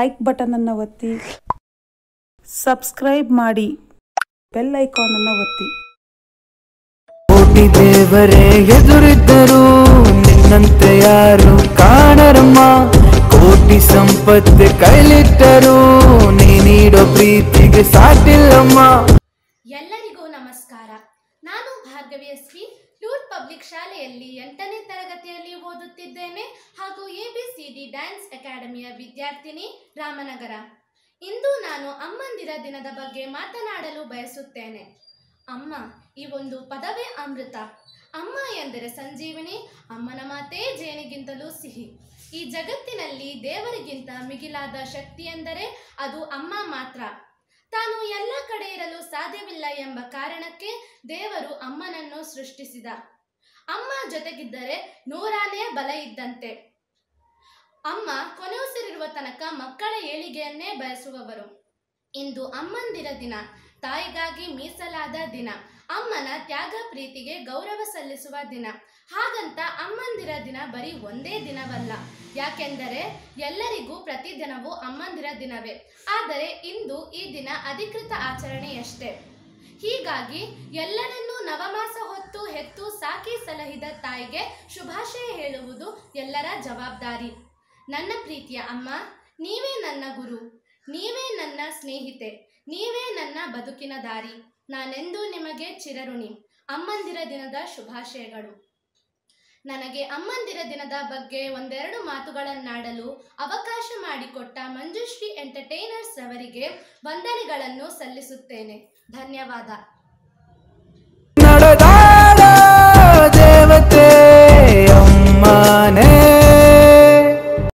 like ಬಟನನ್ನು ಒತ್ತಿ subscribe ಮಾಡಿ bell ಐಕಾನನ್ನು ಒತ್ತಿ ಕೋಟಿ ದೇವರೇ ಎದುರಿದ್ದರು ನಿನ್ನಂತೆ ಯಾರು ಕಾಣರಮ್ಮ ಕೋಟಿ ಸಂಪತ್ತು ಕೈಲಿಟ್ಟರು ನೀ ನೀಡೋ ಪ್ರೀತಿಗೆ ಸಾಟಿಲ್ಲಮ್ಮ ಎಲ್ಲರಿಗೂ ನಮಸ್ಕಾರ ನಾನು ಭಾರ್ಗವಿ ಎಸ್ ಪಿ ಲೂರ್ ಪಬ್ಲಿಕ್ ಶಾಲೆಯಲ್ಲಿ ಎಂಟನೇ ತರಗತಿಯಲ್ಲಿ ಓದುತ್ತಿದ್ದೇನೆ ಹಾಗೂ A B C D dance ಅಕಾಡೆಮಿಯ ವಿದ್ಯಾರ್ಥಿನಿ ರಾಮನಗರ ಇಂದು ನಾನು ಅಮ್ಮಂದಿರ ದಿನದ ಬಗ್ಗೆ ಮಾತನಾಡಲು ಬಯಸುತ್ತೇನೆ ಅಮ್ಮ ಈ ಒಂದು ಪದವೇ ಅಮೃತ ಅಮ್ಮ ಎಂದರೆ ಸಂಜೀವಿನಿ ಅಮ್ಮನ ಮಾತೇ ಜೇನಿಗಿಂತಲೂ ಸಿಹಿ ಈ ಜಗತ್ತಿನಲ್ಲಿ ದೇವರಿಗಿಂತ ಮಿಗಿಲಾದ ಶಕ್ತಿ ಎಂದರೆ ಅದು ಅಮ್ಮ ಮಾತ್ರ ತಾನು ಎಲ್ಲ ಕಡೆ ಇರಲು ಸಾಧ್ಯವಿಲ್ಲ ಎಂಬ ಕಾರಣಕ್ಕೆ ದೇವರು ಅಮ್ಮನನ್ನು ಸೃಷ್ಟಿಸಿದ ಅಮ್ಮ ಜೊತೆಗಿದ್ದರೆ ನೂರಾನೇ ಬಲ ಇದ್ದಂತೆ ಅಮ್ಮ ಕೊನೆಯುಸಿರಿರುವ ತನಕ ಮಕ್ಕಳ ಏಳಿಗೆಯನ್ನೇ ಬಯಸುವವರು ಇಂದು ಅಮ್ಮಂದಿರ ದಿನ ತಾಯಿಗಾಗಿ ಮೀಸಲಾದ ದಿನ ಅಮ್ಮನ ತ್ಯಾಗ ಪ್ರೀತಿಗೆ ಗೌರವ ಸಲ್ಲಿಸುವ ದಿನ ಹಾಗಂತ ಅಮ್ಮಂದಿರ ದಿನ ಬರೀ ಒಂದೇ ದಿನವಲ್ಲ ಯಾಕೆಂದರೆ ಎಲ್ಲರಿಗೂ ಪ್ರತಿದಿನವೂ ಅಮ್ಮಂದಿರ ದಿನವೇ ಆದರೆ ಇಂದು ಈ ದಿನ ಅಧಿಕೃತ ಆಚರಣೆಯಷ್ಟೇ ಹೀಗಾಗಿ ಎಲ್ಲರನ್ನೂ ನವಮಾಸ ಹೊತ್ತು ಹೆತ್ತು ಸಾಕಿ ಸಲಹಿದ ತಾಯಿಗೆ ಶುಭಾಶಯ ಹೇಳುವುದು ಎಲ್ಲರ ಜವಾಬ್ದಾರಿ ನನ್ನ ಪ್ರೀತಿಯ ಅಮ್ಮ ನೀವೇ ನನ್ನ ಗುರು ನೀವೇ ನನ್ನ ಸ್ನೇಹಿತೆ ನೀವೇ ನನ್ನ ಬದುಕಿನ ದಾರಿ ನಾನೆಂದೂ ನಿಮಗೆ ಚಿರಋಣಿ ಅಮ್ಮಂದಿರ ದಿನದ ಶುಭಾಶಯಗಳು ನನಗೆ ಅಮ್ಮಂದಿರ ದಿನದ ಬಗ್ಗೆ ಒಂದೆರಡು ಮಾತುಗಳನ್ನಾಡಲು ಅವಕಾಶ ಮಾಡಿಕೊಟ್ಟ ಮಂಜುಶ್ರೀ ಎಂಟರ್ಟೈನರ್ಸ್ ಅವರಿಗೆ ವಂದನೆಗಳನ್ನು ಸಲ್ಲಿಸುತ್ತೇನೆ ಧನ್ಯವಾದ